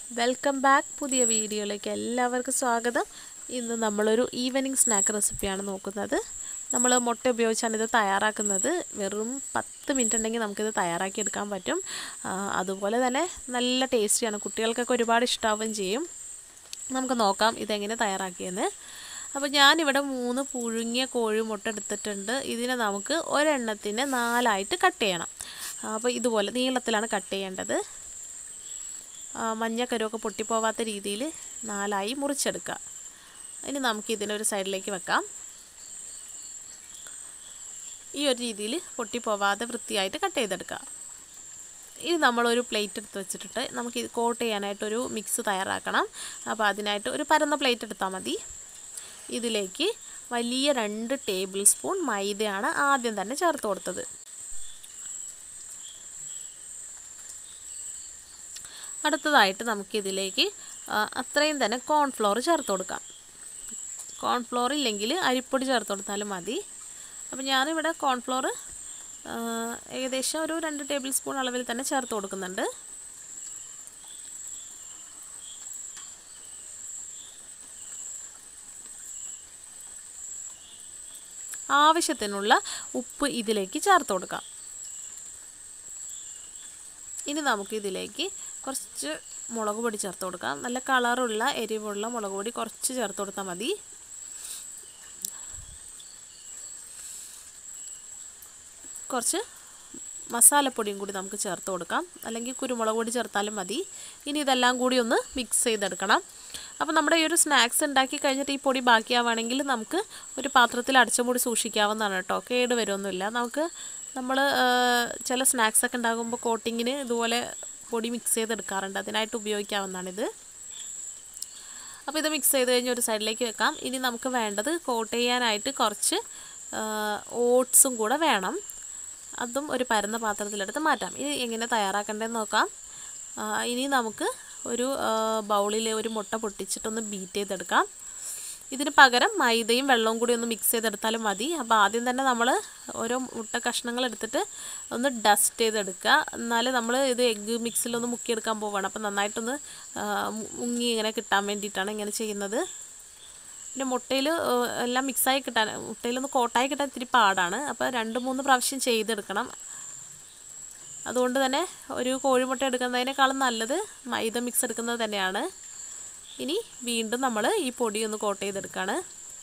welcome back പുതിയ വീഡിയോയിലേക്ക് എല്ലാവർക്കും സ്വാഗതം ഇന്ന് നമ്മളൊരു ഈവനിങ് സ്നാക്ക് റെസിപ്പിയാണ് നോക്കുന്നത് നമ്മൾ മുട്ട ഉപയോഗിച്ചാണ് ഇത് തയ്യാറാക്കുന്നത് വെറും പത്ത് മിനിറ്റ് ഉണ്ടെങ്കിൽ നമുക്കിത് തയ്യാറാക്കി എടുക്കാൻ പറ്റും ആ, അതുപോലെ തന്നെ നല്ല ടേസ്റ്റിയാണ് കുട്ടികൾക്കൊക്കെ ഒരുപാട് ഇഷ്ടാവുകയും ചെയ്യും നമുക്ക് നോക്കാം ഇതെങ്ങനെ തയ്യാറാക്കിയെന്ന് അപ്പോൾ ഞാനിവിടെ മൂന്ന് പുഴുങ്ങിയ കോഴി മുട്ട എടുത്തിട്ടുണ്ട് ഇതിനെ നമുക്ക് ഒരെണ്ണത്തിന് നാലായിട്ട് കട്ട് ചെയ്യണം അപ്പോൾ ഇതുപോലെ നീളത്തിലാണ് കട്ട് ചെയ്യേണ്ടത് ആ, മഞ്ഞക്കരുവൊക്കെ പൊട്ടിപ്പോവാത്ത രീതിയിൽ നാലായി മുറിച്ചെടുക്കുക ഇനി നമുക്ക് ഇതിനൊരു സൈഡിലേക്ക് വെക്കാം ഈ ഒരു രീതിയിൽ പൊട്ടിപ്പോവാതെ വൃത്തിയായിട്ട് കട്ട് ചെയ്തെടുക്കുക ഇനി നമ്മളൊരു പ്ലേറ്റ് എടുത്ത് വെച്ചിട്ട് നമുക്ക് ഇത് കോട്ട് ചെയ്യാനായിട്ടൊരു മിക്സ് തയ്യാറാക്കണം അപ്പോൾ അതിനായിട്ട് ഒരു പരന്ന പ്ലേറ്റ് എടുത്താൽ മതി ഇതിലേക്ക് വലിയ രണ്ട് ടേബിൾ സ്പൂൺ മൈദയാണ് ആദ്യം തന്നെ ചേർത്ത് കൊടുത്തത് അടുത്തതായിട്ട് നമുക്കിതിലേക്ക് ആ, അത്രയും തന്നെ കോൺഫ്ലോർ ചേർത്ത് കൊടുക്കാം കോൺഫ്ലോർ ഇല്ലെങ്കിൽ അരിപ്പൊടി ചേർത്ത് കൊടുത്താലും മതി അപ്പോൾ ഞാനിവിടെ കോൺഫ്ലോർ ഏകദേശം ഒരു രണ്ട് ടേബിൾ സ്പൂൺ അളവിൽ തന്നെ ചേർത്ത് കൊടുക്കുന്നുണ്ട് ആവശ്യത്തിനുള്ള ഉപ്പ് ഇതിലേക്ക് ചേർത്ത് കൊടുക്കാം ഇനി നമുക്ക് ഇതിലേക്ക് കുറച്ച് മുളക് പൊടി ചേർത്ത് കൊടുക്കാം നല്ല കളറുള്ള എരിവുള്ള മുളക് പൊടി കുറച്ച് ചേർത്ത് കൊടുത്താൽ മതി കുറച്ച് മസാലപ്പൊടിയും കൂടി നമുക്ക് ചേർത്ത് കൊടുക്കാം അല്ലെങ്കിൽ കുരുമുളക് പൊടി ചേർത്താലും മതി ഇനി ഇതെല്ലാം കൂടി ഒന്ന് മിക്സ് ചെയ്തെടുക്കണം അപ്പോൾ നമ്മുടെ ഈ ഒരു സ്നാക്സ് ഉണ്ടാക്കി കഴിഞ്ഞിട്ട് ഈ പൊടി ബാക്കിയാവുകയാണെങ്കിൽ നമുക്ക് ഒരു പാത്രത്തിൽ അടച്ചുമൂടി സൂക്ഷിക്കാവുന്നതാണ് കേട്ടോ കേട് വരുമൊന്നുമില്ല നമുക്ക് നമ്മൾ ചില സ്നാക്സ് ഒക്കെ ഉണ്ടാകുമ്പോൾ കോട്ടിങ്ങിന് ഇതുപോലെ പൊടി മിക്സ് ചെയ്തെടുക്കാറുണ്ട് അതിനായിട്ട് ഉപയോഗിക്കാവുന്നതാണിത് അപ്പോൾ ഇത് മിക്സ് ചെയ്ത് കഴിഞ്ഞ് ഒരു സൈഡിലേക്ക് വെക്കാം ഇനി നമുക്ക് വേണ്ടത് കോട്ട് ചെയ്യാനായിട്ട് കുറച്ച് ഓട്സും കൂടെ വേണം അതും ഒരു പരന്ന പാത്രത്തിലെടുത്ത് മാറ്റാം ഇത് എങ്ങനെ തയ്യാറാക്കേണ്ടതെന്ന് നോക്കാം ആ, ഇനി നമുക്ക് ഒരു ബൗളിൽ ഒരു മുട്ട പൊട്ടിച്ചിട്ടൊന്ന് ബീറ്റ് ചെയ്തെടുക്കാം ഇതിന് പകരം മൈദയും വെള്ളവും കൂടി ഒന്ന് മിക്സ് ചെയ്തെടുത്താലും മതി അപ്പോൾ ആദ്യം തന്നെ നമ്മൾ ഓരോ മുട്ട കഷ്ണങ്ങൾ എടുത്തിട്ട് ഒന്ന് ഡസ്റ്റ് ചെയ്തെടുക്കുക എന്നാൽ നമ്മൾ ഇത് എഗ്ഗ് മിക്സിലൊന്ന് മുക്കിയെടുക്കാൻ പോവുകയാണ് അപ്പോൾ നന്നായിട്ടൊന്ന് ആ, മു- മുങ്ങി ഇങ്ങനെ കിട്ടാൻ വേണ്ടിയിട്ടാണ് ഇങ്ങനെ ചെയ്യുന്നത് പിന്നെ മുട്ടയിൽ എല്ലാം മിക്സായി കിട്ടാൻ മുട്ടയിലൊന്ന് കോട്ടായി കിട്ടാൻ ഇത്തിരി പാടാണ് അപ്പോൾ രണ്ട് മൂന്ന് പ്രാവശ്യം ചെയ്തെടുക്കണം അതുകൊണ്ട് തന്നെ ഒരു കോഴിമുട്ട എടുക്കുന്നതിനേക്കാളും നല്ലത് മൈദ മിക്സ് എടുക്കുന്നത് തന്നെയാണ് ഇനി വീണ്ടും നമ്മൾ ഈ പൊടി ഒന്ന് കോട്ട് ചെയ്തെടുക്കുകയാണ്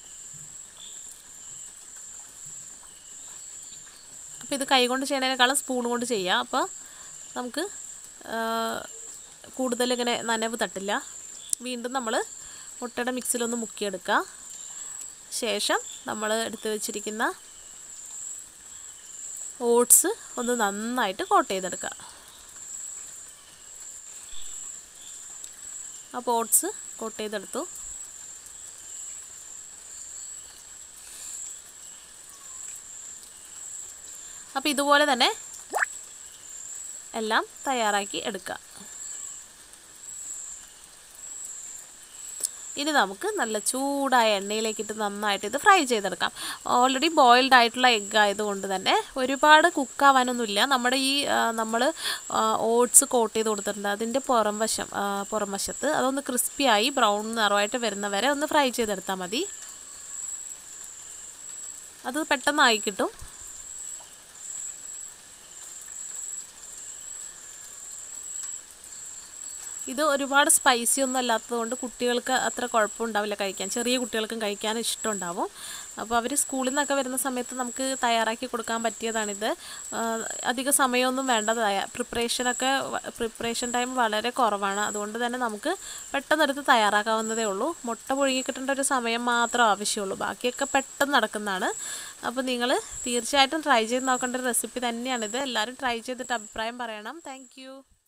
അപ്പോൾ ഇത് കൈ കൊണ്ട് ചെയ്യുന്നതിനേക്കാളും സ്പൂൺ കൊണ്ട് ചെയ്യാം അപ്പോൾ നമുക്ക് കൂടുതൽ ഇങ്ങനെ നനവ് തട്ടില്ല വീണ്ടും നമ്മൾ മുട്ടയുടെ മിക്സിലൊന്ന് മുക്കിയെടുക്കുക ശേഷം നമ്മൾ എടുത്ത് വെച്ചിരിക്കുന്ന ഓട്സ് ഒന്ന് നന്നായിട്ട് കോട്ട് ചെയ്തെടുക്കുക അപ്പോൾ ഓട്സ് കോട്ട് ചെയ്തെടുത്തു അപ്പോൾ ഇതുപോലെ തന്നെ എല്ലാം തയ്യാറാക്കി എടുക്കുക ഇനി നമുക്ക് നല്ല ചൂടായ എണ്ണയിലേക്കിട്ട് നന്നായിട്ട് ഇത് ഫ്രൈ ചെയ്തെടുക്കാം ഓൾറെഡി ബോയിൽഡ് ആയിട്ടുള്ള എഗ്ഗ് ആയതുകൊണ്ട് തന്നെ ഒരുപാട് കുക്കാവാനൊന്നുമില്ല നമ്മുടെ ഈ നമ്മൾ ഓട്സ് കോട്ട് ചെയ്ത് കൊടുത്തിട്ടുണ്ട് അതിൻ്റെ പുറം വശം ആ, പുറം വശത്ത് അതൊന്ന് ക്രിസ്പിയായി ബ്രൗൺ നിറമായിട്ട് വരുന്ന വരെ ഒന്ന് ഫ്രൈ ചെയ്തെടുത്താൽ മതി അത് പെട്ടെന്നായി കിട്ടും ഇത് ഒരുപാട് സ്പൈസി ഒന്നും അല്ലാത്തതുകൊണ്ട് കുട്ടികൾക്ക് അത്ര കുഴപ്പമുണ്ടാവില്ല കഴിക്കാൻ ചെറിയ കുട്ടികൾക്കും കഴിക്കാൻ ഇഷ്ടമുണ്ടാവും അപ്പോൾ അവർ സ്കൂളിൽ നിന്നൊക്കെ വരുന്ന സമയത്ത് നമുക്ക് തയ്യാറാക്കി കൊടുക്കാൻ പറ്റിയതാണിത് ആ, അധിക സമയമൊന്നും വേണ്ട പ്രിപ്പറേഷനൊക്കെ പ്രിപ്പറേഷൻ ടൈം വളരെ കുറവാണ് അതുകൊണ്ട് തന്നെ നമുക്ക് പെട്ടെന്ന് എടുത്ത് തയ്യാറാക്കാവുന്നതേ ഉള്ളൂ മുട്ട പുഴുങ്ങി കിട്ടേണ്ട ഒരു സമയം മാത്രം ആവശ്യമുള്ളൂ ബാക്കിയൊക്കെ പെട്ടെന്ന് നടക്കുന്നതാണ് അപ്പോൾ നിങ്ങൾ തീർച്ചയായിട്ടും ട്രൈ ചെയ്ത് നോക്കേണ്ട ഒരു റെസിപ്പി തന്നെയാണിത് എല്ലാവരും ട്രൈ ചെയ്തിട്ട് അഭിപ്രായം പറയണം താങ്ക്